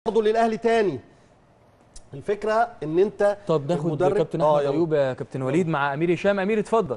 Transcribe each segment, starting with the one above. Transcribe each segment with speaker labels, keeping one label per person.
Speaker 1: برضه للاهلي تاني الفكره ان انت
Speaker 2: طب ناخد
Speaker 1: المدرب-
Speaker 2: كابتن
Speaker 1: آه،
Speaker 2: احمد
Speaker 1: يلا.
Speaker 2: ايوب يا كابتن وليد مع امير هشام امير اتفضل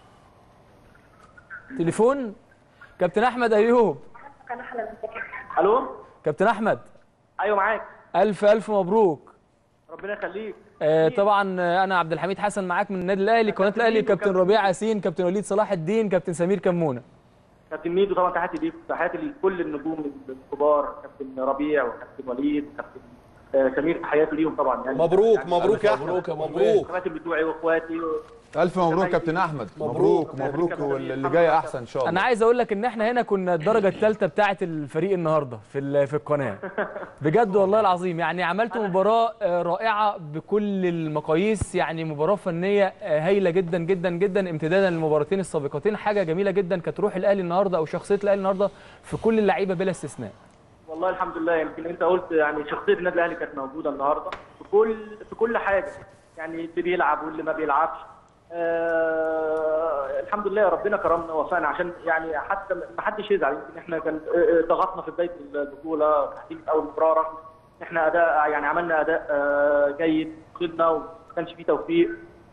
Speaker 2: تليفون كابتن احمد ايوب
Speaker 3: الو
Speaker 2: كابتن احمد
Speaker 3: ايوه معاك
Speaker 2: الف الف مبروك
Speaker 3: ربنا يخليك
Speaker 2: آه طبعا آه، انا عبد الحميد حسن معاك من النادي الاهلي قناه الاهلي
Speaker 3: ميدو،
Speaker 2: كابتن
Speaker 3: كابتن
Speaker 2: ربيع ياسين كابتن وليد صلاح الدين كابتن سمير كمونه
Speaker 3: كابتن ميدو طبعا تحياتي ليك تحياتي لكل النجوم الكبار كابتن ربيع وكابتن وليد وكابتن آه، سمير تحياتي ليهم طبعا يعني
Speaker 1: مبروك
Speaker 3: يعني
Speaker 1: مبروك يا احمد
Speaker 4: مبروك يا
Speaker 1: مبروك
Speaker 3: الكباتن بتوعي واخواتي و...
Speaker 4: الف مبروك كابتن احمد مبروك مبروك واللي جاي احسن ان شاء الله
Speaker 2: انا عايز اقول لك ان احنا هنا كنا الدرجه الثالثه بتاعه الفريق النهارده في ال- في القناه بجد والله العظيم يعني عملت مباراه آه، رائعه بكل المقاييس يعني مباراه فنيه آه، هايله جدا جدا جدا امتدادا للمباراتين السابقتين حاجه جميله جدا كانت روح الاهلي النهارده او شخصيه الاهلي النهارده في كل اللعيبه بلا استثناء
Speaker 3: والله الحمد لله يمكن انت قلت يعني شخصيه النادي الاهلي كانت موجوده النهارده في كل في كل حاجه يعني اللي بيلعب واللي ما بيلعبش آه الحمد لله ربنا كرمنا ووفقنا عشان يعني حتى ما حدش يزعل يمكن احنا كان آه، آه، ضغطنا في بدايه البطوله تحديد اول مباراه رغم احنا اداء يعني عملنا اداء آه جيد وصلنا وما كانش فيه توفيق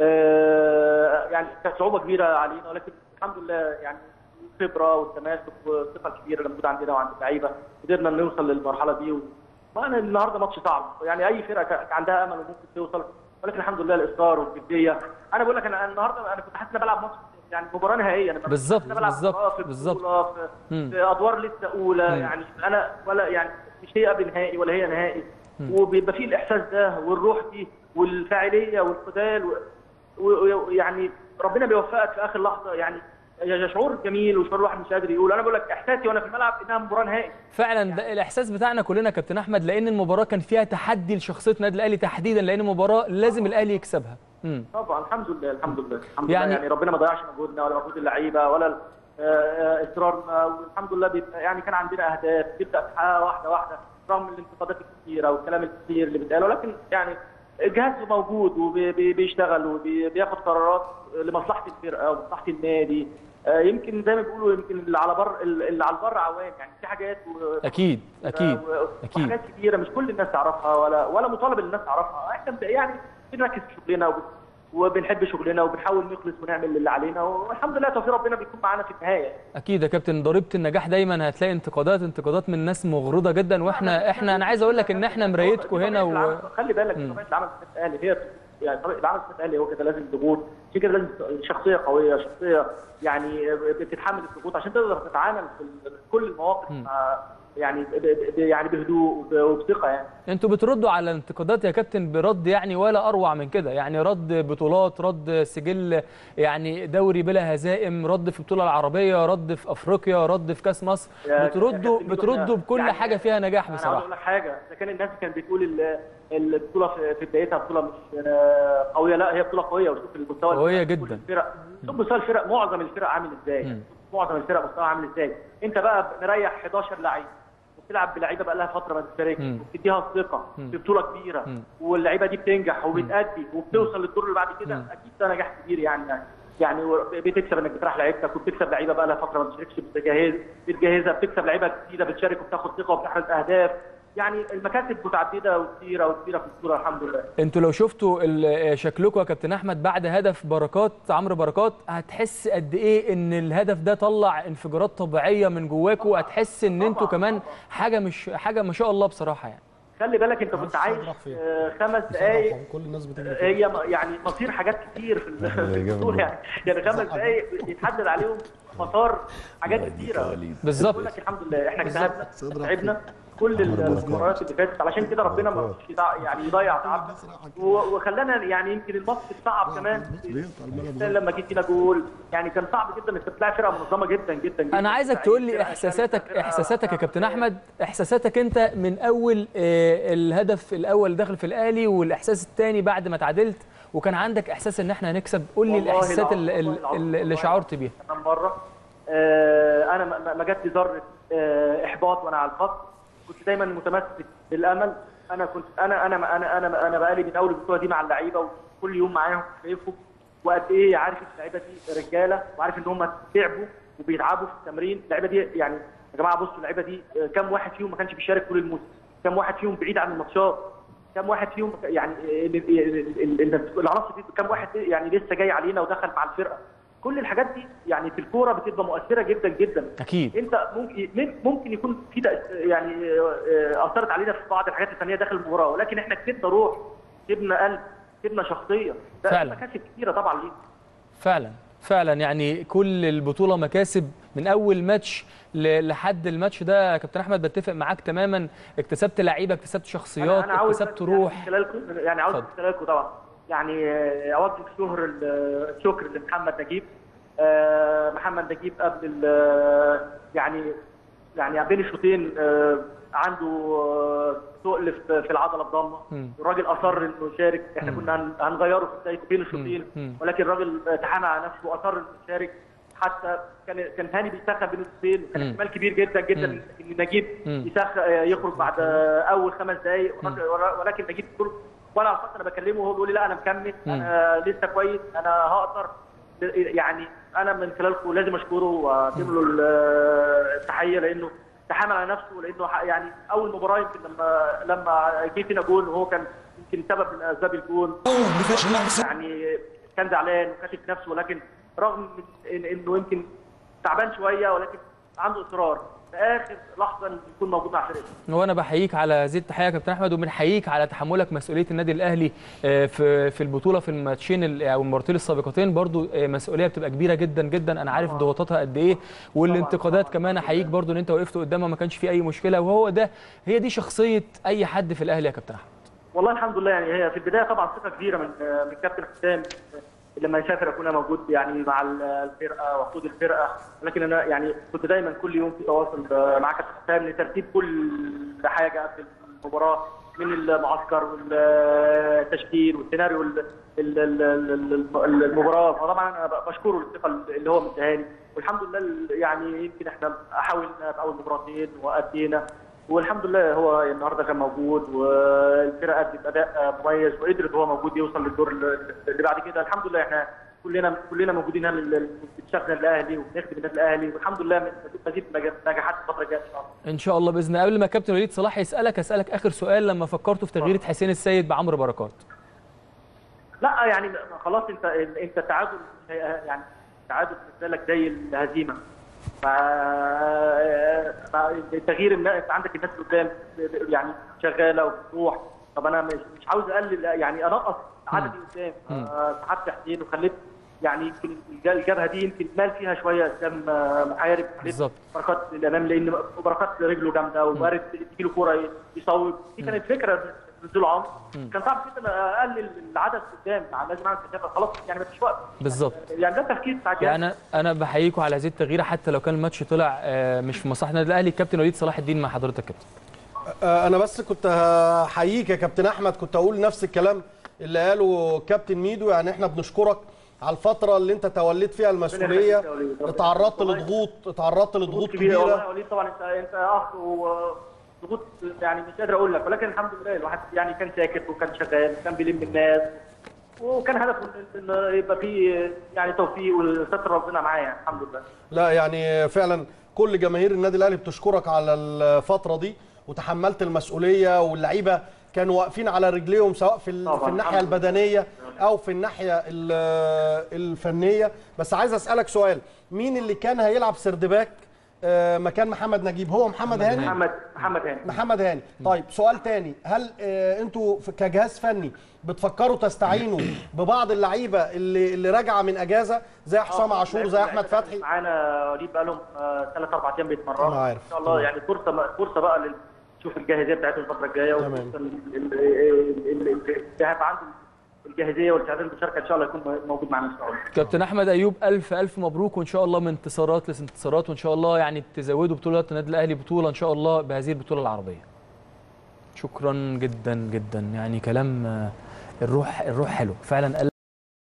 Speaker 3: آه يعني كانت صعوبه كبيره علينا ولكن الحمد لله يعني الخبره والتماسك والثقه الكبيره اللي موجوده عندنا وعند اللعيبه قدرنا نوصل للمرحله دي و... وانا النهارده ماتش صعب يعني اي فرقه كان عندها امل وممكن توصل ولكن الحمد لله الاصرار والجديه انا بقول لك انا أنا النهارده انا كنت حاسس اني بلعب ماتش يعني مباراه نهائيه انا
Speaker 2: بالظبط،
Speaker 3: حاسس إني بلعب
Speaker 2: بالظبط،
Speaker 3: مباراة في
Speaker 2: بالظبط.
Speaker 3: بطولة، في,
Speaker 2: مم.
Speaker 3: في ادوار لسه اولى يعني انا ولا يعني مش هي قبل نهائي ولا هي نهائي وبيبقى فيه الاحساس ده والروح دي والفاعليه والقتال ويعني ربنا بيوفقك في اخر لحظه يعني شعور جميل وشعور الواحد مش قادر يقول انا بقول لك احساسي وانا في الملعب انها مباراه نهائي
Speaker 2: فعلا ده الاحساس بتاعنا كلنا يا كابتن احمد لان المباراه كان فيها تحدي لشخصيه النادي الاهلي تحديدا لان المباراه لازم الاهلي يكسبها امم
Speaker 3: طبعا الحمد لله الحمد لله الحمد
Speaker 2: يعني-
Speaker 3: لله يعني ربنا ما ضيعش مجهودنا ولا مجهود اللعيبه ولا آه، آه، اصرارنا والحمد لله بيبقى يعني كان عندنا اهداف بتبدا تحققها واحده واحده رغم الانتقادات الكثيره والكلام الكثير اللي بيتقال ولكن يعني الجهاز موجود وبيشتغل وبياخد قرارات لمصلحه الفرقه ومصلحه النادي آه، يمكن زي ما بيقولوا يمكن اللي على بر اللي على البر عوام يعني في حاجات و...
Speaker 2: اكيد اكيد
Speaker 3: و-
Speaker 2: اكيد
Speaker 3: وحاجات كتيره مش كل الناس تعرفها ولا ولا مطالب الناس تعرفها احنا بن- يعني بنركز في شغلنا وب- وبنحب شغلنا وبنحاول نخلص ونعمل اللي علينا والحمد لله توفيق ربنا بيكون معانا في النهايه
Speaker 2: اكيد يا كابتن ضريبه النجاح دايما هتلاقي انتقادات انتقادات من ناس مغرضه جدا واحنا احنا انا عايز اقول لك ان احنا مرايتكم هنا و...
Speaker 3: خلي بالك
Speaker 2: مم.
Speaker 3: طبيعه العمل في النادي الاهلي هي يعني طبيعه العمل في النادي الاهلي هو كده لازم ضغوط عشان كده لازم شخصيه قويه شخصيه يعني بتتحمل الضغوط عشان تقدر تتعامل في ال- كل المواقف مع- يعني ب- ب- يعني بهدوء وب- وبثقه يعني
Speaker 2: انتوا بتردوا على الانتقادات يا كابتن برد يعني ولا اروع من كده يعني رد بطولات رد سجل يعني دوري بلا هزائم رد في البطوله العربيه رد في افريقيا رد في كاس مصر
Speaker 3: يا- يا
Speaker 2: بتردوا
Speaker 3: كابتن ميدو،
Speaker 2: بتردوا
Speaker 3: إحنا-
Speaker 2: بكل
Speaker 3: يعني
Speaker 2: حاجه فيها نجاح
Speaker 3: انا عاوز اقول
Speaker 2: بصراحه
Speaker 3: لك حاجه اذا كان الناس كانت بتقول ال- البطوله في في بدايتها بطوله مش آه، قويه لا هي بطوله قويه وشوف المستوى
Speaker 2: قوية
Speaker 3: الفرق،
Speaker 2: جدا.
Speaker 3: كل الفرق شوف مستوى الفرق معظم الفرق عامل ازاي معظم الفرق مستوى عامل ازاي انت بقى مريح 11 لعيب وبتلعب بلعيبه بقى لها فتره ما بتشاركش
Speaker 2: مم.
Speaker 3: وبتديها الثقه في بطوله كبيره
Speaker 2: مم.
Speaker 3: واللعيبه دي بتنجح وبتأدي وبتوصل للدور اللي بعد كده اكيد ده نجاح كبير يعني يعني يعني و- بتكسب انك بتريح لعيبتك وبتكسب لعيبه بقى لها فتره ما بتشاركش بتجهز بتجهزها بتكسب لعيبه جديده بتشارك وبتاخد ثقه وبتحرز اهداف يعني المكاسب متعدده وكثيره وكثيره في البطوله الحمد لله
Speaker 2: انتوا لو شفتوا ال- شكلكم يا كابتن احمد بعد هدف بركات عمرو بركات هتحس قد ايه ان الهدف ده طلع انفجارات طبيعيه من جواكم هتحس ان انتوا كمان حاجه مش حاجه ما شاء الله بصراحه يعني
Speaker 3: خلي بالك انت كنت عايش آه، خمس دقائق
Speaker 1: كل الناس بتجري
Speaker 3: هي م- يعني مصير حاجات كتير في ال- في البطوله يعني يعني خمس دقائق يتحدد عليهم مسار حاجات كتيره
Speaker 2: بالظبط
Speaker 3: بقول لك الحمد لله احنا اجتهدنا تعبنا كل المباريات اللي فاتت علشان كده ربنا ما رضيش يضيع- يعني يضيع تعبنا و- وخلانا يعني يمكن الماتش صعب كمان لما جيت فينا جول يعني كان صعب جدا انك تلاعب فرقه منظمه جدا جدا جدا
Speaker 2: انا عايزك تقول لي احساساتك احساساتك يا كابتن احمد احساساتك انت من اول آه، الهدف الاول داخل في الاهلي والاحساس الثاني بعد ما تعادلت وكان عندك احساس ان احنا هنكسب قول لي
Speaker 3: والله
Speaker 2: الاحساسات
Speaker 3: العظيم،
Speaker 2: اللي,
Speaker 3: والله العظيم،
Speaker 2: اللي, اللي
Speaker 3: والله
Speaker 2: شعرت بيها
Speaker 3: كمان مره آه، انا ما- ما جات لي ذره آه، احباط وانا على الخط كنت دايما متمسك بالامل انا كنت انا انا انا انا انا بقالي من اول البطوله دي مع اللعيبه وكل يوم معاهم شايفهم وقد ايه عارف اللعيبه دي رجاله وعارف ان هم تعبوا وبيتعبوا في التمرين اللعيبه دي يعني يا جماعه بصوا اللعيبه دي آه، كام واحد فيهم ما كانش بيشارك طول الموسم كم واحد فيهم بعيد عن الماتشات كم واحد فيهم يعني ال- ال- ال- ال- العناصر دي كم واحد يعني لسه جاي علينا ودخل مع الفرقه كل الحاجات دي يعني في الكوره بتبقى مؤثره جدا جدا
Speaker 2: اكيد
Speaker 3: انت ممكن ممكن يكون في تأس- يعني آه، اثرت علينا في بعض الحاجات الفنيه داخل المباراه ولكن احنا كسبنا روح كسبنا قلب كسبنا شخصيه ده
Speaker 2: فعلا.
Speaker 3: مكاسب كتيره طبعا لينا
Speaker 2: فعلا فعلا يعني كل البطوله مكاسب من اول ماتش ل- لحد الماتش ده يا كابتن احمد بتفق معاك تماما اكتسبت لعيبه اكتسبت شخصيات اكتسبت
Speaker 3: يعني
Speaker 2: روح
Speaker 3: من خلالكم يعني عاوز من
Speaker 2: اتفضل.
Speaker 3: خلالكم طبعا يعني آه، اوجه الشهر ال- الشكر لمحمد نجيب آه، محمد نجيب قبل ال- يعني يعني بين الشوطين آه، عنده آه، تقل في في العضله الضامه
Speaker 2: مم.
Speaker 3: الراجل اصر انه يشارك احنا
Speaker 2: مم.
Speaker 3: كنا هن- هنغيره في بدايه بين الشوطين
Speaker 2: مم.
Speaker 3: ولكن الراجل تحامى على نفسه واصر انه يشارك حتى كان كان هاني بيسخن بين الشوطين وكان
Speaker 2: مم.
Speaker 3: احتمال كبير جدا جدا
Speaker 2: مم.
Speaker 3: ان نجيب
Speaker 2: مم.
Speaker 3: يسخ يخرج بعد اول خمس دقائق ولكن نجيب كل وانا على الخط انا بكلمه وهو بيقول لي لا انا مكمل انا لسه كويس انا هقدر يعني انا من خلالكم لازم اشكره واقدم له ال- التحيه لانه تحامل على نفسه لانه ح- يعني اول مباراه يمكن لما لما جه فينا جول وهو كان يمكن سبب من اسباب الجول يعني كان زعلان وكاتب نفسه ولكن رغم من إن- انه يمكن تعبان شويه ولكن عنده اصرار في اخر لحظه إنه يكون موجود مع فرقته
Speaker 2: وانا بحييك على هذه التحيه يا كابتن احمد وبنحييك على تحملك مسؤوليه النادي الاهلي آه، في في البطوله في الماتشين ال- او المرتين السابقتين برضو آه، مسؤوليه بتبقى كبيره جدا جدا انا عارف ضغوطاتها قد ايه والانتقادات كمان احييك برضو ان انت وقفت قدامها ما كانش في اي مشكله وهو ده هي دي شخصيه اي حد في الاهلي يا كابتن احمد
Speaker 3: والله الحمد لله يعني هي في البدايه طبعا ثقه كبيره من من كابتن حسام لما يسافر اكون أنا موجود يعني مع الفرقه واقود الفرقه لكن انا يعني كنت دايما كل يوم في تواصل مع كابتن حسام لترتيب كل حاجه قبل المباراه من المعسكر والتشكيل والسيناريو ال- ال- ال- ال- ال- المباراه فطبعا انا بشكره الثقه اللي هو مديها لي والحمد لله يعني يمكن احنا حاولنا في اول مباراتين وادينا والحمد لله هو النهارده كان موجود والفرقه ادت اداء مميز وقدرت هو موجود يوصل للدور اللي بعد كده الحمد لله احنا كلنا كلنا موجودين هنا بنشتغل الاهلي وبنخدم النادي الاهلي والحمد لله مزيد نجاحات الفتره الجايه ان شاء الله
Speaker 2: ان شاء الله باذن الله قبل ما كابتن وليد صلاح يسالك اسالك اخر سؤال لما فكرتوا في تغيير حسين السيد بعمرو بركات
Speaker 3: لا يعني خلاص انت انت التعادل يعني التعادل بالنسبه لك زي الهزيمه ف تغيير الناس عندك الناس اللي قدام يعني شغاله وبتروح طب انا مش مش عاوز اقلل يعني انقص عددي قدام آه، سحبت حسين وخليت يعني يمكن الجبهه دي يمكن مال فيها شويه قدام آه، محارب خليت
Speaker 2: بالظبط.
Speaker 3: بركات للامام لان بركات رجله جامده ووارد تجي له كوره يصوب دي كانت فكره نزول عمرو كان صعب جدا اقلل العدد قدام لازم اعمل كثافه خلاص يعني ما فيش وقت
Speaker 2: بالظبط
Speaker 3: يعني ده تفكير بتاع الجهاز.
Speaker 2: يعني انا انا بحييكم على هذه التغييره حتى لو كان الماتش طلع آه، مش في مصلحه النادي الاهلي كابتن وليد صلاح الدين مع حضرتك كابتن
Speaker 1: آه، انا بس كنت هحييك يا كابتن احمد كنت اقول نفس الكلام اللي قاله كابتن ميدو يعني احنا بنشكرك على الفتره اللي انت توليت فيها المسؤوليه
Speaker 3: يخليك يا وليد.
Speaker 1: اتعرضت
Speaker 3: والله
Speaker 1: لضغوط اتعرضت لضغوط
Speaker 3: كبيره والله يا
Speaker 1: كبيره
Speaker 3: وليد طبعا انت انت اخ وضغوط يعني مش قادر اقول لك ولكن الحمد لله الواحد يعني كان ساكت وكان شغال وكان بيلم الناس وكان هدفه ان إن يبقى فيه يعني توفيق وستر ربنا معايا يعني الحمد لله
Speaker 1: لا يعني فعلا كل جماهير النادي الاهلي بتشكرك على الفتره دي وتحملت المسؤوليه واللعيبه كانوا واقفين على رجليهم سواء في ال-
Speaker 3: طبعاً،
Speaker 1: في الناحيه
Speaker 3: الحمد لله.
Speaker 1: البدنيه او في الناحيه ال- الفنيه بس عايز اسالك سؤال مين اللي كان هيلعب سردباك آه، مكان محمد نجيب هو محمد هاني
Speaker 3: محمد محمد هاني
Speaker 1: محمد هاني طيب سؤال تاني هل آه، انتوا في- كجهاز فني بتفكروا تستعينوا ببعض اللعيبه اللي اللي راجعه من اجازه زي حسام عاشور زي احمد فتحي
Speaker 3: معانا وليد بقى لهم ثلاث اربع ايام بيتمرنوا
Speaker 1: أنا عارف.
Speaker 3: ان شاء الله يعني فرصه فرصه بقى لل- نشوف الجاهزيه بتاعتهم الفتره الجايه
Speaker 1: تمام.
Speaker 3: وخصوصاً ال- ال- ال- ال- اللي هيبقى عنده الجاهزيه والاستعداد للمشاركه ان شاء الله يكون موجود معانا ان شاء الله
Speaker 2: كابتن احمد ايوب الف الف مبروك وان شاء الله من انتصارات لانتصارات وان شاء الله يعني تزودوا بطولات النادي الاهلي بطوله ان شاء الله بهذه البطوله العربيه شكرا جدا جدا يعني كلام آه، الروح الروح حلو فعلا